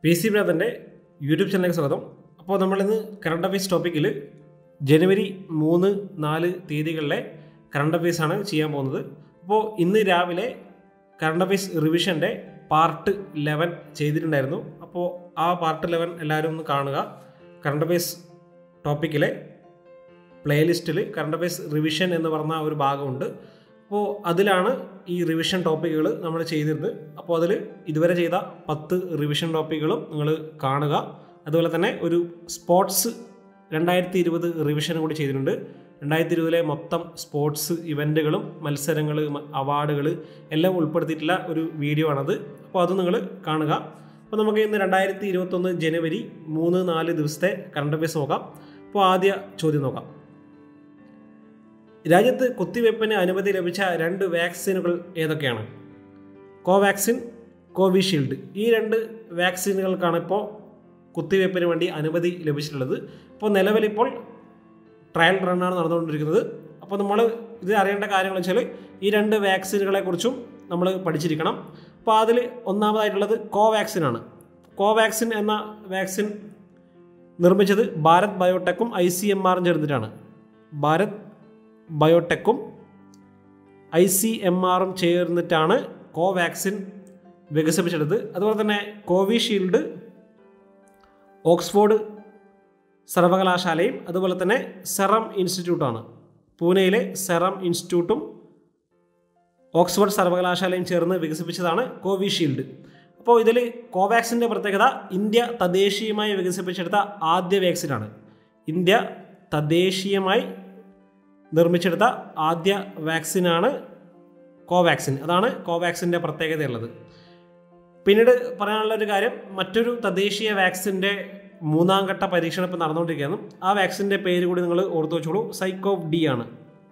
P C ബ്രാദറിൻ്റെ YouTube ചാനലിലേക്ക് സ്വാഗതം അപ്പോൾ നമ്മളിന്ന് കറണ്ട് അഫയേഴ്സ് ടോപ്പിക്കിൽ ജനുവരി മൂന്ന് നാല് തീയതികളിലെ കറണ്ട് അഫയേഴ്സ് ആണ് ചെയ്യാൻ പോകുന്നത് അപ്പോൾ ഇന്ന് രാവിലെ കറണ്ട് അഫയേഴ്സ് റിവിഷൻ്റെ പാർട്ട് ലെവൻ ചെയ്തിട്ടുണ്ടായിരുന്നു അപ്പോൾ ആ പാർട്ട് ലെവൻ എല്ലാവരും ഒന്ന് കാണുക കറണ്ട് അഫയേഴ്സ് ടോപ്പിക്കിലെ പ്ലേലിസ്റ്റിൽ കറണ്ട് അഫയേഴ്സ് റിവിഷൻ എന്ന് പറഞ്ഞ ഒരു ഭാഗമുണ്ട് അപ്പോൾ അതിലാണ് ഈ റിവിഷൻ ടോപ്പിക്കുകൾ നമ്മൾ ചെയ്തിരുന്നത് അപ്പോൾ അതിൽ ഇതുവരെ ചെയ്ത പത്ത് റിവിഷൻ ടോപ്പിക്കുകളും നിങ്ങൾ കാണുക അതുപോലെ തന്നെ ഒരു സ്പോർട്സ് രണ്ടായിരത്തി ഇരുപത് റിവിഷനും കൂടി ചെയ്തിട്ടുണ്ട് രണ്ടായിരത്തി ഇരുപതിലെ മൊത്തം സ്പോർട്സ് ഇവൻറ്റുകളും മത്സരങ്ങൾ അവാർഡുകൾ എല്ലാം ഉൾപ്പെടുത്തിയിട്ടുള്ള ഒരു വീഡിയോ ആണത് അപ്പോൾ അത് നിങ്ങൾ കാണുക അപ്പോൾ നമുക്ക് ഇന്ന് രണ്ടായിരത്തി ഇരുപത്തൊന്ന് ജനുവരി മൂന്ന് നാല് ദിവസത്തെ കറണ്ട് അഫയേഴ്സ് നോക്കാം അപ്പോൾ ആദ്യ ചോദ്യം നോക്കാം രാജ്യത്ത് കുത്തിവയ്പ്പിന് അനുമതി ലഭിച്ച രണ്ട് വാക്സിനുകൾ ഏതൊക്കെയാണ് കോവാക്സിൻ കോവിഷീൽഡ് ഈ രണ്ട് വാക്സിനുകൾക്കാണ് ഇപ്പോൾ കുത്തിവയ്പ്പിന് വേണ്ടി അനുമതി ലഭിച്ചിട്ടുള്ളത് ഇപ്പോൾ നിലവിലിപ്പോൾ ട്രയൽ റണ്ണാണ് നടന്നുകൊണ്ടിരിക്കുന്നത് അപ്പോൾ നമ്മൾ ഇത് അറിയേണ്ട കാര്യങ്ങൾ വെച്ചാൽ ഈ രണ്ട് വാക്സിനുകളെക്കുറിച്ചും നമ്മൾ പഠിച്ചിരിക്കണം അപ്പോൾ അതിൽ ഒന്നാമതായിട്ടുള്ളത് കോവാക്സിൻ ആണ് കോവാക്സിൻ എന്ന വാക്സിൻ നിർമ്മിച്ചത് ഭാരത് ബയോടെക്കും ഐ സി എം ആറും ചേർന്നിട്ടാണ് ഭാരത് ബയോടെക്കും ഐ സി എം ആറും ചേർന്നിട്ടാണ് കോവാക്സിൻ വികസിപ്പിച്ചെടുത്തത് അതുപോലെ തന്നെ കോവിഷീൽഡ് ഓക്സ്ഫോർഡ് സർവകലാശാലയും അതുപോലെ തന്നെ സെറം ഇൻസ്റ്റിറ്റ്യൂട്ടാണ് പൂനെയിലെ സെറം ഇൻസ്റ്റിറ്റ്യൂട്ടും ഓക്സ്ഫോർഡ് സർവകലാശാലയും ചേർന്ന് വികസിപ്പിച്ചതാണ് കോവിഷീൽഡ് അപ്പോൾ ഇതിൽ കോവാക്സിൻ്റെ പ്രത്യേകത ഇന്ത്യ തദ്ദേശീയമായി വികസിപ്പിച്ചെടുത്ത ആദ്യ വാക്സിനാണ് ഇന്ത്യ തദ്ദേശീയമായി നിർമ്മിച്ചെടുത്ത ആദ്യ വാക്സിനാണ് കോവാക്സിൻ അതാണ് കോവാക്സിൻ്റെ പ്രത്യേകതയുള്ളത് പിന്നീട് പറയാനുള്ള ഒരു കാര്യം മറ്റൊരു തദ്ദേശീയ വാക്സിൻ്റെ മൂന്നാം ഘട്ട പരീക്ഷണം ഇപ്പോൾ നടന്നുകൊണ്ടിരിക്കുകയാണ് ആ വാക്സിൻ്റെ പേര് കൂടി നിങ്ങൾ ഓർത്തു വെച്ചോളൂ സൈക്കോവ് ഡി ആണ്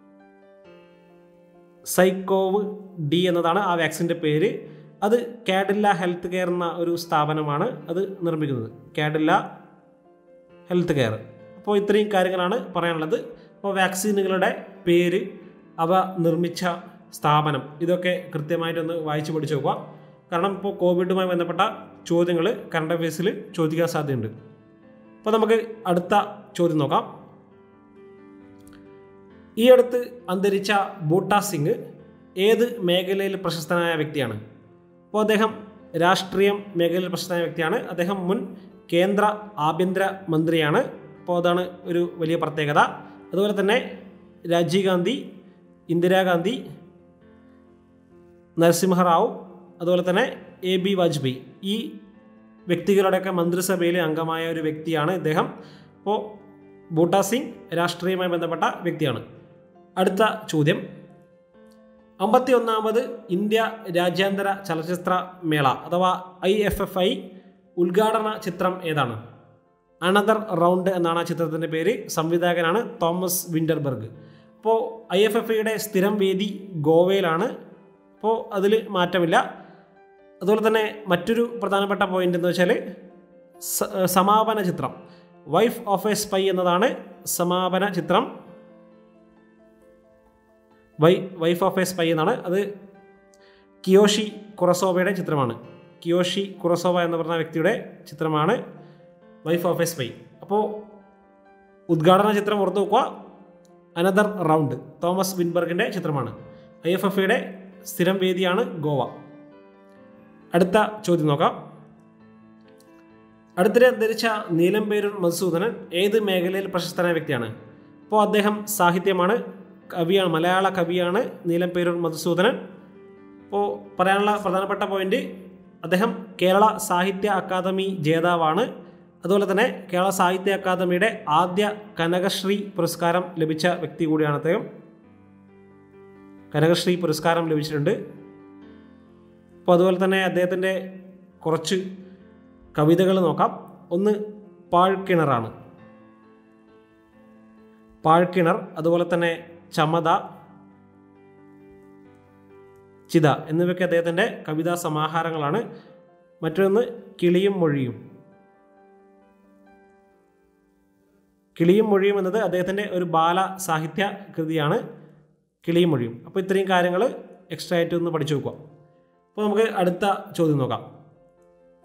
സൈക്കോവ് ഡി എന്നതാണ് ആ വാക്സിൻ്റെ പേര് അത് കാഡില്ല ഹെൽത്ത് കെയർ എന്ന ഒരു സ്ഥാപനമാണ് അത് നിർമ്മിക്കുന്നത് കാഡില്ല ഹെൽത്ത് കെയർ അപ്പോൾ ഇത്രയും കാര്യങ്ങളാണ് പറയാനുള്ളത് അപ്പോൾ വാക്സിനുകളുടെ പേര് അവ നിർമ്മിച്ച സ്ഥാപനം ഇതൊക്കെ കൃത്യമായിട്ടൊന്ന് വായിച്ചു പഠിച്ചു നോക്കുക കാരണം ഇപ്പോൾ കോവിഡുമായി ബന്ധപ്പെട്ട ചോദ്യങ്ങൾ കറണ്ട് അഫയേഴ്സിൽ ചോദിക്കാൻ സാധ്യതയുണ്ട് അപ്പോൾ നമുക്ക് അടുത്ത ചോദ്യം നോക്കാം ഈ അടുത്ത് അന്തരിച്ച ബൂട്ടാ സിംഗ് ഏത് മേഖലയിൽ പ്രശസ്തനായ വ്യക്തിയാണ് അപ്പോൾ അദ്ദേഹം രാഷ്ട്രീയം മേഖലയിൽ പ്രശസ്തനായ വ്യക്തിയാണ് അദ്ദേഹം മുൻ കേന്ദ്ര ആഭ്യന്തര മന്ത്രിയാണ് അപ്പോൾ അതാണ് ഒരു വലിയ പ്രത്യേകത അതുപോലെ തന്നെ രാജീവ് ഗാന്ധി ഇന്ദിരാഗാന്ധി നരസിംഹറാവു അതുപോലെ തന്നെ എ ബി വാജ്പേയി ഈ വ്യക്തികളുടെയൊക്കെ മന്ത്രിസഭയിലെ അംഗമായ ഒരു വ്യക്തിയാണ് ഇദ്ദേഹം അപ്പോൾ ബൂട്ടാ സിംഗ് രാഷ്ട്രീയവുമായി ബന്ധപ്പെട്ട വ്യക്തിയാണ് അടുത്ത ചോദ്യം അമ്പത്തി ഒന്നാമത് ഇന്ത്യ രാജ്യാന്തര ചലച്ചിത്ര മേള അഥവാ ഐ എഫ് എഫ് ഐ ഉദ്ഘാടന ചിത്രം ഏതാണ് അനദർ റൗണ്ട് എന്നാണ് ആ ചിത്രത്തിൻ്റെ പേര് സംവിധായകനാണ് തോമസ് വിൻ്റർബർഗ് അപ്പോൾ ഐ എഫ് എഫ് ഐയുടെ സ്ഥിരം വേദി ഗോവയിലാണ് അപ്പോൾ അതിൽ മാറ്റമില്ല അതുപോലെ തന്നെ മറ്റൊരു പ്രധാനപ്പെട്ട പോയിന്റ് എന്ന് വെച്ചാൽ സമാപന ചിത്രം വൈഫ് ഓഫ് എ സ്പൈ എന്നതാണ് സമാപന ചിത്രം വൈ വൈഫ് ഓഫ് എ സ്പൈ എന്നാണ് അത് കിയോഷി കുറസോവയുടെ ചിത്രമാണ് കിയോഷി കുറസോവ എന്ന് പറഞ്ഞ വ്യക്തിയുടെ ചിത്രമാണ് വൈഫ് ഓഫ് എ സ്പൈ അപ്പോൾ ഉദ്ഘാടന ചിത്രം ഓർത്തു നോക്കുക അനദർ റൗണ്ട് തോമസ് വിൻബർഗിൻ്റെ ചിത്രമാണ് ഐ എഫ് എഫ് ഐയുടെ സ്ഥിരം വേദിയാണ് ഗോവ അടുത്ത ചോദ്യം നോക്കാം അടുത്തിടെ അന്തരിച്ച നീലംപേരൂർ മധുസൂദനൻ ഏത് മേഖലയിൽ പ്രശസ്തനായ വ്യക്തിയാണ് അപ്പോൾ അദ്ദേഹം സാഹിത്യമാണ് കവിയാണ് മലയാള കവിയാണ് നീലംപേരൂർ മധുസൂദനൻ അപ്പോൾ പറയാനുള്ള പ്രധാനപ്പെട്ട പോയിന്റ് അദ്ദേഹം കേരള സാഹിത്യ അക്കാദമി ജേതാവാണ് അതുപോലെ തന്നെ കേരള സാഹിത്യ അക്കാദമിയുടെ ആദ്യ കനകശ്രീ പുരസ്കാരം ലഭിച്ച വ്യക്തി കൂടിയാണ് അദ്ദേഹം കനകശ്രീ പുരസ്കാരം ലഭിച്ചിട്ടുണ്ട് അപ്പോൾ അതുപോലെ തന്നെ അദ്ദേഹത്തിൻ്റെ കുറച്ച് കവിതകൾ നോക്കാം ഒന്ന് പാഴ്ക്കിണറാണ് പാഴ്ക്കിണർ അതുപോലെ തന്നെ ചമത ചിത എന്നിവയൊക്കെ അദ്ദേഹത്തിൻ്റെ കവിതാ സമാഹാരങ്ങളാണ് മറ്റൊന്ന് കിളിയും മൊഴിയും കിളിയും മൊഴിയും എന്നത് അദ്ദേഹത്തിൻ്റെ ഒരു ബാല സാഹിത്യ കൃതിയാണ് കിളിയും മൊഴിയും അപ്പോൾ ഇത്രയും കാര്യങ്ങൾ എക്സ്ട്രാ ആയിട്ട് ഒന്ന് പഠിച്ചു വെക്കുക അപ്പോൾ നമുക്ക് അടുത്ത ചോദ്യം നോക്കാം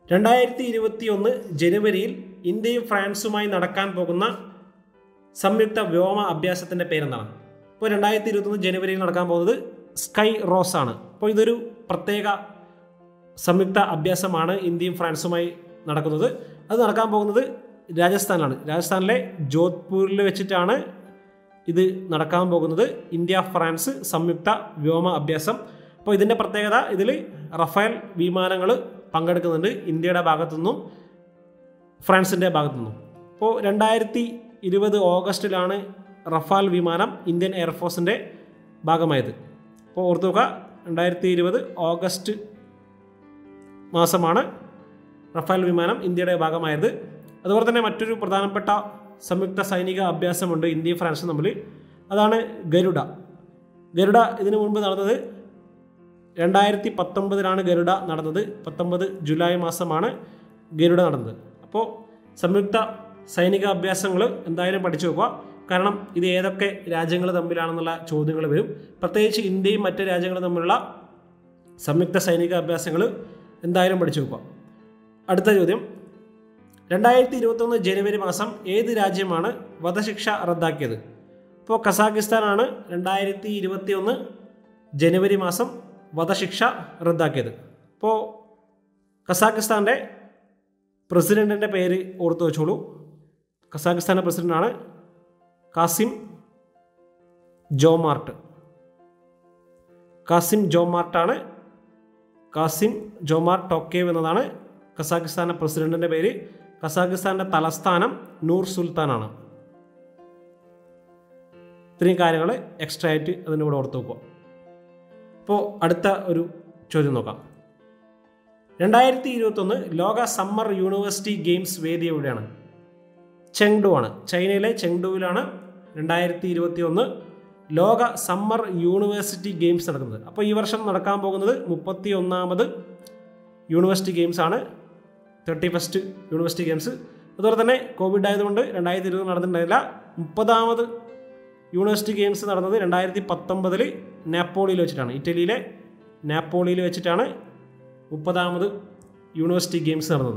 രണ്ടായിരത്തി ഇരുപത്തി ഒന്ന് ജനുവരിയിൽ ഇന്ത്യയും ഫ്രാൻസുമായി നടക്കാൻ പോകുന്ന സംയുക്ത വ്യോമ അഭ്യാസത്തിൻ്റെ പേരെന്താണ് ഇപ്പോൾ രണ്ടായിരത്തി ഇരുപത്തൊന്ന് ജനുവരിയിൽ നടക്കാൻ പോകുന്നത് സ്കൈ റോസ് ആണ് അപ്പോൾ ഇതൊരു പ്രത്യേക സംയുക്ത അഭ്യാസമാണ് ഇന്ത്യയും ഫ്രാൻസുമായി നടക്കുന്നത് അത് നടക്കാൻ പോകുന്നത് രാജസ്ഥാനിലാണ് രാജസ്ഥാനിലെ ജോധ്പൂരിൽ വെച്ചിട്ടാണ് ഇത് നടക്കാൻ പോകുന്നത് ഇന്ത്യ ഫ്രാൻസ് സംയുക്ത വ്യോമ അഭ്യാസം അപ്പോൾ ഇതിൻ്റെ പ്രത്യേകത ഇതിൽ റഫേൽ വിമാനങ്ങൾ പങ്കെടുക്കുന്നുണ്ട് ഇന്ത്യയുടെ ഭാഗത്തുനിന്നും ഫ്രാൻസിൻ്റെ ഭാഗത്തുനിന്നും അപ്പോൾ രണ്ടായിരത്തി ഇരുപത് ഓഗസ്റ്റിലാണ് റഫാൽ വിമാനം ഇന്ത്യൻ എയർഫോഴ്സിൻ്റെ ഭാഗമായത് അപ്പോൾ ഓർത്തു നോക്കുക രണ്ടായിരത്തി ഇരുപത് ഓഗസ്റ്റ് മാസമാണ് റഫാൽ വിമാനം ഇന്ത്യയുടെ ഭാഗമായത് അതുപോലെ തന്നെ മറ്റൊരു പ്രധാനപ്പെട്ട സംയുക്ത സൈനിക അഭ്യാസമുണ്ട് ഇന്ത്യയും ഫ്രാൻസും തമ്മിൽ അതാണ് ഗരുഡ ഗരുഡ ഇതിനു മുൻപ് നടന്നത് രണ്ടായിരത്തി പത്തൊമ്പതിലാണ് ഗരുഡ നടന്നത് പത്തൊമ്പത് ജൂലൈ മാസമാണ് ഗരുഡ നടന്നത് അപ്പോൾ സംയുക്ത സൈനിക അഭ്യാസങ്ങൾ എന്തായാലും പഠിച്ചു വെക്കുക കാരണം ഇത് ഏതൊക്കെ രാജ്യങ്ങൾ തമ്മിലാണെന്നുള്ള ചോദ്യങ്ങൾ വരും പ്രത്യേകിച്ച് ഇന്ത്യയും മറ്റ് രാജ്യങ്ങളും തമ്മിലുള്ള സംയുക്ത സൈനിക അഭ്യാസങ്ങൾ എന്തായാലും പഠിച്ചു വെക്കുക അടുത്ത ചോദ്യം രണ്ടായിരത്തി ഇരുപത്തൊന്ന് ജനുവരി മാസം ഏത് രാജ്യമാണ് വധശിക്ഷ റദ്ദാക്കിയത് ഇപ്പോൾ കസാഖിസ്ഥാനാണ് രണ്ടായിരത്തി ഇരുപത്തി ഒന്ന് ജനുവരി മാസം വധശിക്ഷ റദ്ദാക്കിയത് അപ്പോൾ കസാഖിസ്ഥാൻ്റെ പ്രസിഡൻറ്റിൻ്റെ പേര് ഓർത്തു വെച്ചോളൂ കസാഖിസ്ഥാൻ്റെ പ്രസിഡൻ്റാണ് കാസിം ജോമാർട്ട് കാസിം ജോമാർട്ടാണ് കാസിം ജോമാർ ടോക്കേവ് എന്നതാണ് കസാഖിസ്ഥാൻ്റെ പ്രസിഡന്റിൻ്റെ പേര് കസാഖിസ്ഥാൻ്റെ തലസ്ഥാനം നൂർ സുൽത്താനാണ് ഇത്രയും കാര്യങ്ങൾ എക്സ്ട്രാ ആയിട്ട് അതിൻ്റെ കൂടെ ഓർത്ത് വെക്കുക അപ്പോൾ അടുത്ത ഒരു ചോദ്യം നോക്കാം രണ്ടായിരത്തി ഇരുപത്തൊന്ന് ലോക സമ്മർ യൂണിവേഴ്സിറ്റി ഗെയിംസ് വേദി എവിടെയാണ് ചെങ്ഡു ആണ് ചൈനയിലെ ചെങ്ഡുവിലാണ് രണ്ടായിരത്തി ഇരുപത്തി ഒന്ന് ലോക സമ്മർ യൂണിവേഴ്സിറ്റി ഗെയിംസ് നടക്കുന്നത് അപ്പോൾ ഈ വർഷം നടക്കാൻ പോകുന്നത് മുപ്പത്തി ഒന്നാമത് യൂണിവേഴ്സിറ്റി ഗെയിംസ് ആണ് തേർട്ടി ഫസ്റ്റ് യൂണിവേഴ്സിറ്റി ഗെയിംസ് അതുപോലെ തന്നെ കോവിഡ് ആയതുകൊണ്ട് രണ്ടായിരത്തി ഇരുപത് നടന്നിട്ടുണ്ടായില്ല മുപ്പതാമത് യൂണിവേഴ്സിറ്റി ഗെയിംസ് നടന്നത് രണ്ടായിരത്തി പത്തൊമ്പതിൽ നാപ്പോളിയിൽ വെച്ചിട്ടാണ് ഇറ്റലിയിലെ നാപ്പോളിയിൽ വെച്ചിട്ടാണ് മുപ്പതാമത് യൂണിവേഴ്സിറ്റി ഗെയിംസ് നടന്നത്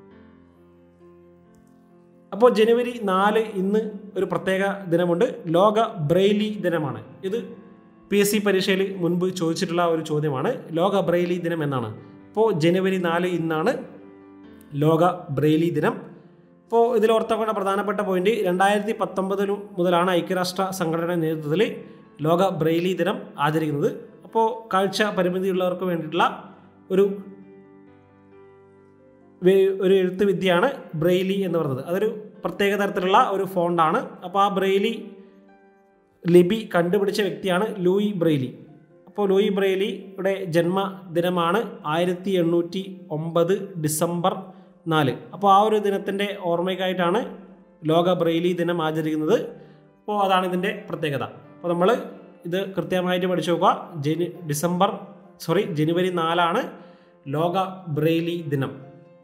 അപ്പോൾ ജനുവരി നാല് ഇന്ന് ഒരു പ്രത്യേക ദിനമുണ്ട് ലോക ബ്രെയിലി ദിനമാണ് ഇത് പി എസ് സി പരീക്ഷയിൽ മുൻപ് ചോദിച്ചിട്ടുള്ള ഒരു ചോദ്യമാണ് ലോക ബ്രെയിലി ദിനം എന്നാണ് അപ്പോൾ ജനുവരി നാല് ഇന്നാണ് ലോക ബ്രെയിലി ദിനം അപ്പോൾ ഇതിൽ ഓർത്തേണ്ട പ്രധാനപ്പെട്ട പോയിന്റ് രണ്ടായിരത്തി പത്തൊമ്പതിലും മുതലാണ് ഐക്യരാഷ്ട്ര സംഘടനയുടെ നേതൃത്വത്തിൽ ലോക ബ്രെയിലി ദിനം ആചരിക്കുന്നത് അപ്പോൾ കാഴ്ച പരിമിതിയുള്ളവർക്ക് വേണ്ടിയിട്ടുള്ള ഒരു വേ- ഒരു എഴുത്ത് വിദ്യയാണ് ബ്രെയിലി എന്ന് പറയുന്നത് അതൊരു പ്രത്യേക തരത്തിലുള്ള ഒരു ഫോണ്ടാണ് അപ്പോൾ ആ ബ്രെയിലി ലിപി കണ്ടുപിടിച്ച വ്യക്തിയാണ് ലൂയി ബ്രെയിലി അപ്പോൾ ലൂയി ബ്രെയിലിയുടെ ജന്മദിനമാണ് ആയിരത്തി എണ്ണൂറ്റി ഒമ്പത് ഡിസംബർ നാല് അപ്പോൾ ആ ഒരു ദിനത്തിൻ്റെ ഓർമ്മയ്ക്കായിട്ടാണ് ലോക ബ്രെയിലി ദിനം ആചരിക്കുന്നത് അപ്പോൾ അതാണ് ഇതിൻ്റെ പ്രത്യേകത അപ്പോൾ നമ്മൾ ഇത് കൃത്യമായിട്ട് പഠിച്ചു നോക്കുക ജനു ഡിസംബർ സോറി ജനുവരി നാലാണ് ലോക ബ്രെയിലി ദിനം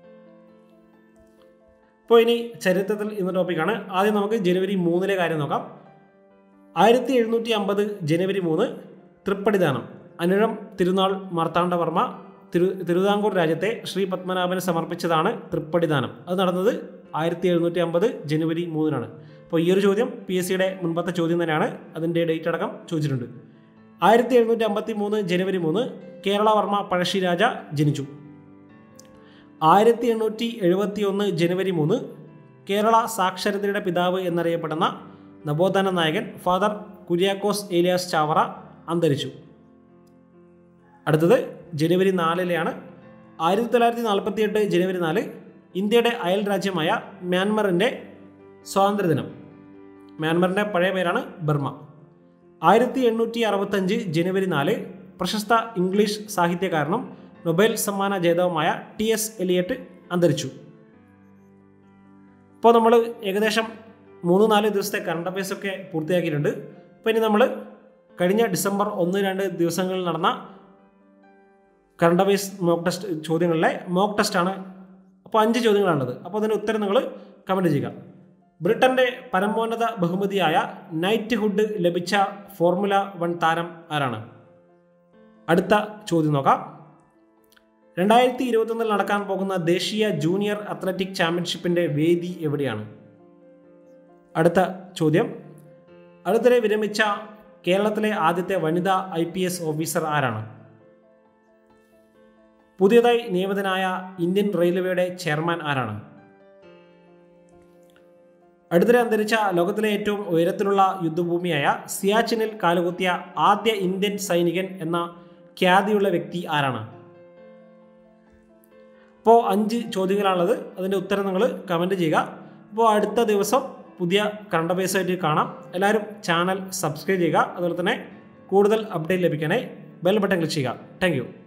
ഇപ്പോൾ ഇനി ചരിത്രത്തിൽ ഇന്ന ടോപ്പിക്കാണ് ആദ്യം നമുക്ക് ജനുവരി മൂന്നിലെ കാര്യം നോക്കാം ആയിരത്തി എഴുന്നൂറ്റി അമ്പത് ജനുവരി മൂന്ന് തൃപ്പടിദാനം അനുഴം തിരുനാൾ മാർത്താണ്ഡവർമ്മ തിരു തിരുവിതാംകൂർ രാജ്യത്തെ ശ്രീ പത്മനാഭന് സമർപ്പിച്ചതാണ് തൃപ്പടിദാനം അത് നടന്നത് ആയിരത്തി എഴുന്നൂറ്റി അമ്പത് ജനുവരി മൂന്നിനാണ് അപ്പോൾ ഈ ഒരു ചോദ്യം പി എസ് സിയുടെ മുൻപത്തെ ചോദ്യം തന്നെയാണ് അതിൻ്റെ ഡേറ്റ് അടക്കം ചോദിച്ചിട്ടുണ്ട് ആയിരത്തി എഴുന്നൂറ്റി അമ്പത്തി മൂന്ന് ജനുവരി മൂന്ന് കേരളവർമ്മ പഴശ്ശിരാജ ജനിച്ചു ആയിരത്തി എണ്ണൂറ്റി എഴുപത്തി ഒന്ന് ജനുവരി മൂന്ന് കേരള സാക്ഷരതയുടെ പിതാവ് എന്നറിയപ്പെടുന്ന നവോത്ഥാന നായകൻ ഫാദർ കുര്യാക്കോസ് ഏലിയാസ് ചാവറ അന്തരിച്ചു അടുത്തത് ജനുവരി നാലിലെയാണ് ആയിരത്തി തൊള്ളായിരത്തി നാൽപ്പത്തി എട്ട് ജനുവരി നാല് ഇന്ത്യയുടെ അയൽ രാജ്യമായ മ്യാൻമറിൻ്റെ സ്വാതന്ത്ര്യദിനം മ്യാൻമറിൻ്റെ പഴയ പേരാണ് ബർമ ആയിരത്തി എണ്ണൂറ്റി അറുപത്തഞ്ച് ജനുവരി നാല് പ്രശസ്ത ഇംഗ്ലീഷ് സാഹിത്യകാരനും നൊബേൽ സമ്മാന ജേതാവുമായ ടി എസ് എലിയറ്റ് അന്തരിച്ചു ഇപ്പോൾ നമ്മൾ ഏകദേശം മൂന്ന് നാല് ദിവസത്തെ കറണ്ട് അഫയേഴ്സ് ഒക്കെ പൂർത്തിയാക്കിയിട്ടുണ്ട് അപ്പോൾ ഇനി നമ്മൾ കഴിഞ്ഞ ഡിസംബർ ഒന്ന് രണ്ട് ദിവസങ്ങളിൽ നടന്ന കറണ്ട് അഫയേഴ്സ് മോക്ക് ടെസ്റ്റ് ചോദ്യങ്ങളിലെ മോക്ക് ടെസ്റ്റാണ് അപ്പോൾ അഞ്ച് ചോദ്യങ്ങളാണുള്ളത് അപ്പോൾ അതിന് ഉത്തരം നിങ്ങൾ കമൻറ്റ് ചെയ്യുക ബ്രിട്ടൻ്റെ പരമോന്നത ബഹുമതിയായ നൈറ്റ്ഹുഡ് ലഭിച്ച ഫോർമുല വൺ താരം ആരാണ് അടുത്ത ചോദ്യം നോക്കാം രണ്ടായിരത്തി ഇരുപത്തൊന്നിൽ നടക്കാൻ പോകുന്ന ദേശീയ ജൂനിയർ അത്ലറ്റിക് ചാമ്പ്യൻഷിപ്പിൻ്റെ വേദി എവിടെയാണ് അടുത്ത ചോദ്യം അടുത്തിടെ വിരമിച്ച കേരളത്തിലെ ആദ്യത്തെ വനിതാ ഐ പി എസ് ഓഫീസർ ആരാണ് പുതിയതായി നിയമിതനായ ഇന്ത്യൻ റെയിൽവേയുടെ ചെയർമാൻ ആരാണ് അടുത്തിടെ അന്തരിച്ച ലോകത്തിലെ ഏറ്റവും ഉയരത്തിലുള്ള യുദ്ധഭൂമിയായ സിയാച്ചിനിൽ കാലുകുത്തിയ ആദ്യ ഇന്ത്യൻ സൈനികൻ എന്ന ഖ്യാതിയുള്ള വ്യക്തി ആരാണ് അപ്പോൾ അഞ്ച് ചോദ്യങ്ങളാണുള്ളത് അതിൻ്റെ ഉത്തരം നിങ്ങൾ കമൻറ്റ് ചെയ്യുക അപ്പോൾ അടുത്ത ദിവസം പുതിയ കറണ്ട് അഫയേഴ്സായിട്ട് കാണാം എല്ലാവരും ചാനൽ സബ്സ്ക്രൈബ് ചെയ്യുക അതുപോലെ തന്നെ കൂടുതൽ അപ്ഡേറ്റ് ലഭിക്കാനായി ബെൽ ബട്ടൺ ക്ലിക്ക് ചെയ്യുക താങ്ക്